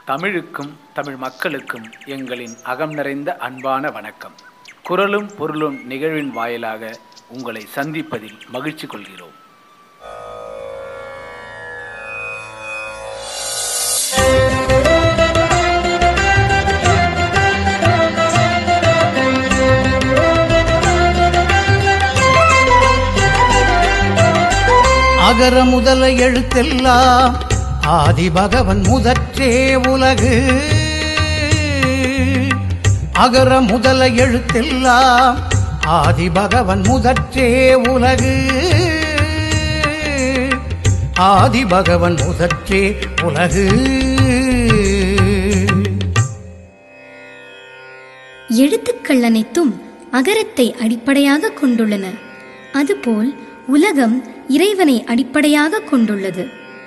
தமிழுக்கும் தமிழ் மக்களுக்கும் எங்களின் அகம் நிறைந்த அன்பான வணக்கம் குரலும் பொருளும் நிகழ்வின் வாயிலாக உங்களை சந்திப்பதில் மகிழ்ச்சி கொள்கிறோம் அகர முதல எழுத்தெல்லாம் ஆதி பகவன் முதற்றே உலகு அகர முதல எழுத்தெல்லாம் ஆதி பகவன் முதற்றே உலகு ஆதி பகவன் முதற்றே உலகு எழுத்துக்கள் அனைத்தும் அகரத்தை அடிப்படையாக கொண்டுள்ளன அதுபோல் உலகம் இறைவனை அடிப்படையாக கொண்டுள்ளது